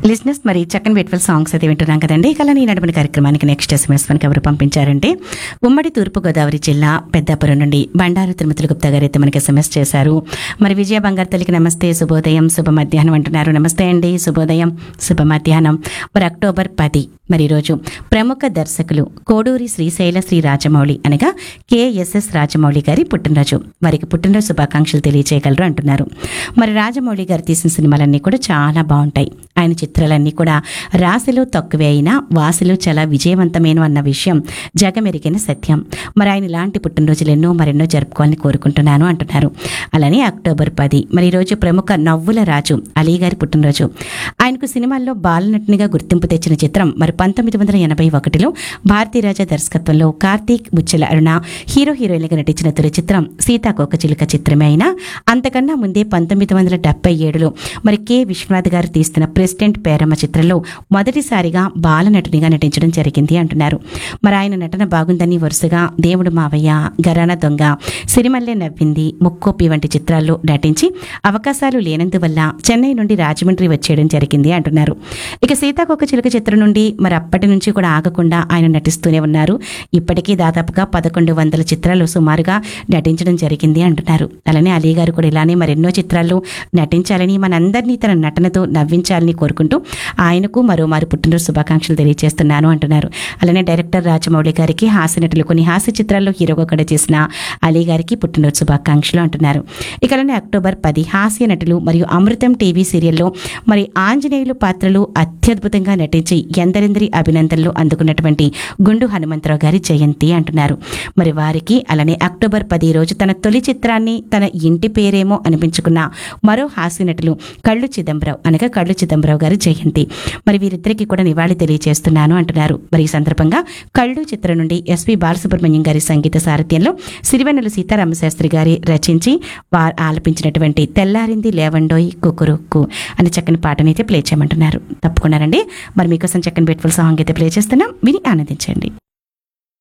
లిజినెస్ మరి చక్కని బ్యూటిఫుల్ సాంగ్స్ అయితే వింటున్నాం కదండి ఇక ఈ నడుపుని కార్యక్రమానికి నెక్స్ట్ ఎస్ఎంఎస్ మనకి ఎవరు పంపించారంటే ఉమ్మడి తూర్పుగోదావరి జిల్లా పెద్దాపురం నుండి బండారు తిరుమతుల గుప్తా గారు అయితే మనకి ఎస్ఎంఎస్ చేశారు మరి విజయ బంగారు తల్లికి నమస్తే శుభోదయం శుభ మధ్యాహ్నం అంటున్నారు నమస్తే అండి శుభోదయం శుభ మధ్యాహ్నం మరి అక్టోబర్ పది మరి ఈరోజు ప్రముఖ దర్శకులు కోడూరి శ్రీశైల శ్రీ రాజమౌళి అనగా కేఎస్ఎస్ రాజమౌళి గారి పుట్టినరోజు వారికి పుట్టినరోజు శుభాకాంక్షలు తెలియజేయగలరు అంటున్నారు మరి రాజమౌళి గారు తీసిన సినిమాలన్నీ కూడా చాలా బాగుంటాయి ఆయన చిత్రాలన్నీ కూడా రాశిలో తక్కువే అయినా వాసిలో చాలా విజయవంతమైన అన్న విషయం జగమెరిగిన సత్యం మరి ఆయన ఇలాంటి పుట్టినరోజులు ఎన్నో మరెన్నో జరుపుకోవాలని కోరుకుంటున్నాను అంటున్నారు అలానే అక్టోబర్ పది మరి ఈరోజు ప్రముఖ నవ్వుల రాజు అలీ గారి పుట్టినరోజు ఆయనకు సినిమాల్లో బాలనటునిగా గుర్తింపు తెచ్చిన చిత్రం మరి పంతొమ్మిది వందల ఎనభై ఒకటిలో భారతీరాజా దర్శకత్వంలో కార్తీక్ ముచ్చెల అరుణ హీరో హీరోయిన్గా నటించిన తొలి చిత్రం సీతాకోక చిలుక చిత్రమే అయినా అంతకన్నా ముందే పంతొమ్మిది వందల డెబ్బై ఏడులో మరి కె విశ్వనాథ్ గారు తీస్తున్న ప్రెసిడెంట్ పేరమ్మ చిత్రంలో మొదటిసారిగా బాలనటునిగా నటించడం జరిగింది అంటున్నారు మరి ఆయన నటన బాగుందని వరుసగా దేవుడు మావయ్య గరాన దొంగ సిరిమల్లె నవ్వింది ముక్కోపి వంటి చిత్రాల్లో నటించి అవకాశాలు లేనందువల్ల చెన్నై నుండి రాజమండ్రి వచ్చేయడం జరిగింది అంటున్నారు ఇక సీతాకోక చిలుక చిత్రం నుండి మరి అప్పటి నుంచి కూడా ఆగకుండా ఆయన నటిస్తూనే ఉన్నారు ఇప్పటికీ దాదాపుగా పదకొండు వందల చిత్రాలు సుమారుగా నటించడం జరిగింది అంటున్నారు అలానే అలీ గారు కూడా ఇలానే మరెన్నో చిత్రాల్లో నటించాలని మనందరినీ తన నటనతో నవ్వించాలని కోరుకుంటూ ఆయనకు మరోమారు పుట్టినరోజు శుభాకాంక్షలు తెలియజేస్తున్నాను అంటున్నారు అలానే డైరెక్టర్ రాజమౌళి గారికి హాస్య నటులు కొన్ని హాస్య చిత్రాల్లో హీరోగా కూడా చేసిన అలీ గారికి పుట్టినరోజు శుభాకాంక్షలు అంటున్నారు ఇక అలానే అక్టోబర్ పది హాస్య నటులు మరియు అమృతం టీవీ సీరియల్లో మరి ఆంజనేయులు పాత్రలు అత్యద్భుతంగా నటించి ఎందరెందరి అభినందనలు అందుకున్నటువంటి గుండు హనుమంతరావు గారి జయంతి అంటున్నారు మరి వారికి అలానే అక్టోబర్ పది రోజు తన తొలి చిత్రాన్ని తన ఇంటి పేరేమో అనిపించుకున్న మరో హాస్య నటులు కళ్ళు చిదంబరావు అనగా కళ్ళు చిదంబరావు గారి జయంతి మరి వీరిద్దరికీ కూడా నివాళి తెలియజేస్తున్నాను అంటున్నారు మరి ఈ సందర్భంగా కళ్ళు చిత్రం నుండి ఎస్పి బాలసుబ్రహ్మణ్యం గారి సంగీత సారథ్యంలో సిరివెన్నెల సీతారామశాస్త్రి గారి రచించి వారు ఆలపించినటువంటి తెల్లారింది లేవండోయ్ కుకురుక్కు అనే చక్కని పాటని అయితే ప్లే చేయమంటున్నారు తప్పకుండానండి మరి మీకోసం చక్కని బ్యూటిఫుల్ సాంగ్ అయితే ప్లే చేస్తున్నాం విని ఆనందించండి